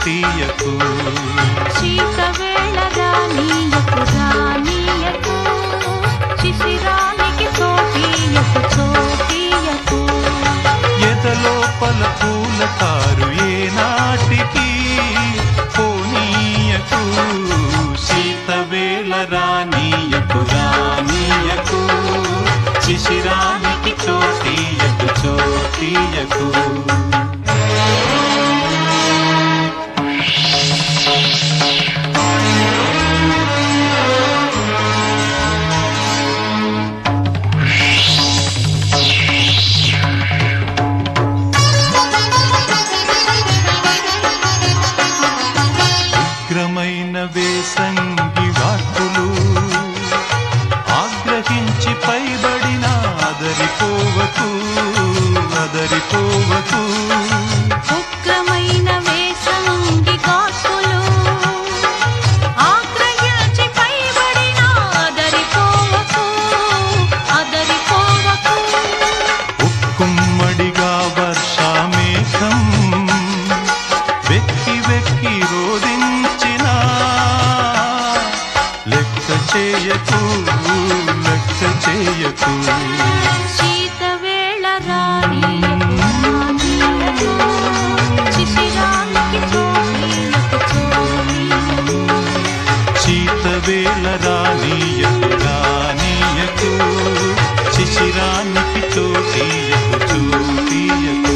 చోటీయకు శీతవేళ రానీయకు రానీయకు శిశిరానికి చోటీయకు చోటీయకు ఎదలోపల పూల తారు ఏనాటికి పోనీయకు శీతవేళ రానీయకు రానీయకు శిశిరానికి చోటీయకు చోటీయకు ఉగ్రమైన వేసంగి వాక్కులు ఆగ్రహించి పైబడిన అదరిపోవకు అదరిపోవకు ఉగ్రమైన వేసంగి కాకులు ఆగ్రహించి పైబడిన అదరిపోవకు అదరిపోవకు ఉక్కుమ్మడిగా వర్షామేఘం వెక్కి వెక్కి రోదించిన లెక్క చేయకు లెక్క చేయకు శీతవేళ రానీయకు రానీయకు శిశిరానికి చోటీయకు చోటీయకు శీతవేళ రానీయకు రానీయకు శిశిరానికి చోటీయకు చోటీయకు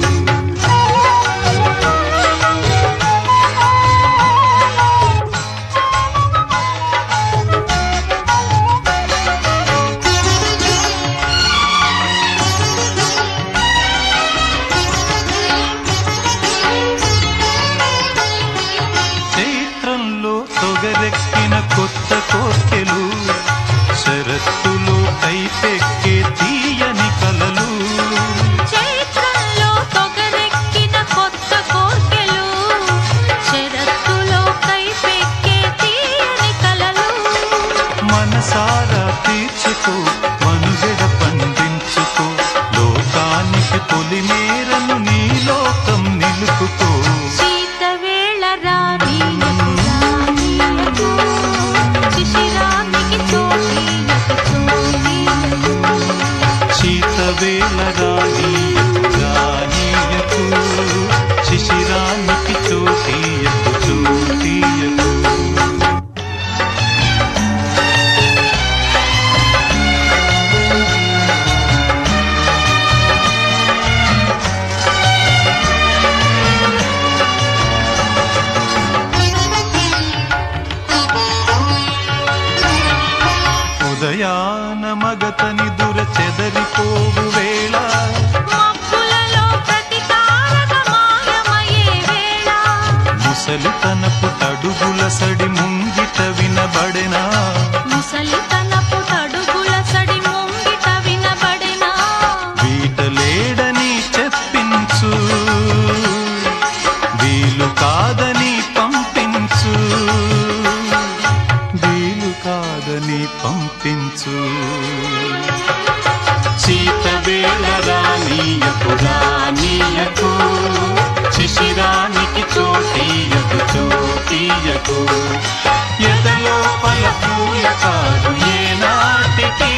చైత్రంలో తొగరెక్కిన కొత్త కోర్కెలు శరత్తులో కైపెక్కే తీయని కలలు చైత్రంలో తొగరెక్కిన కొత్త కోర్కెలు శరత్తులో కైపెక్కే తీయని కలలు మనసారా తీర్చుకో మనుగడ పండించుకో లోకానికి పొలిమేరను నీ లోకం నిలుపుకో శీతవేళ రానీయకు రానీయకు శిశిరానికి చోటీయకు చోటీయకు శీతవేళ రానీయకు రానీయకు శిశిరానికి చోటీయకు చోటీయకు ఉదయాన మగతని దుర చెదరిపోవు వేళ మబ్బులలో ప్రతి తారక మాయమయ్యే వేళ ముసలితనపు తడుగుల సడి ముంగిట వినబడెనా ముసలితనపు తడుగుల సడి ముంగిట వినబడెనా వీటలేడని చెప్పించు వీలు కాదని పంపించు వీలు కాదని పంపించు శీతవేళ రానీయకు రానీయకు శిశిరానికి చోటీయకు చోటీయకు ఎదలోపల పూల కాదు ఏనాటికి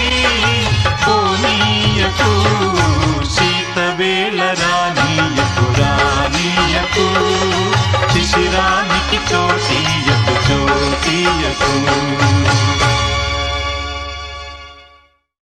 పోనీయకు శీతవేళ రానీయకు రానీయకు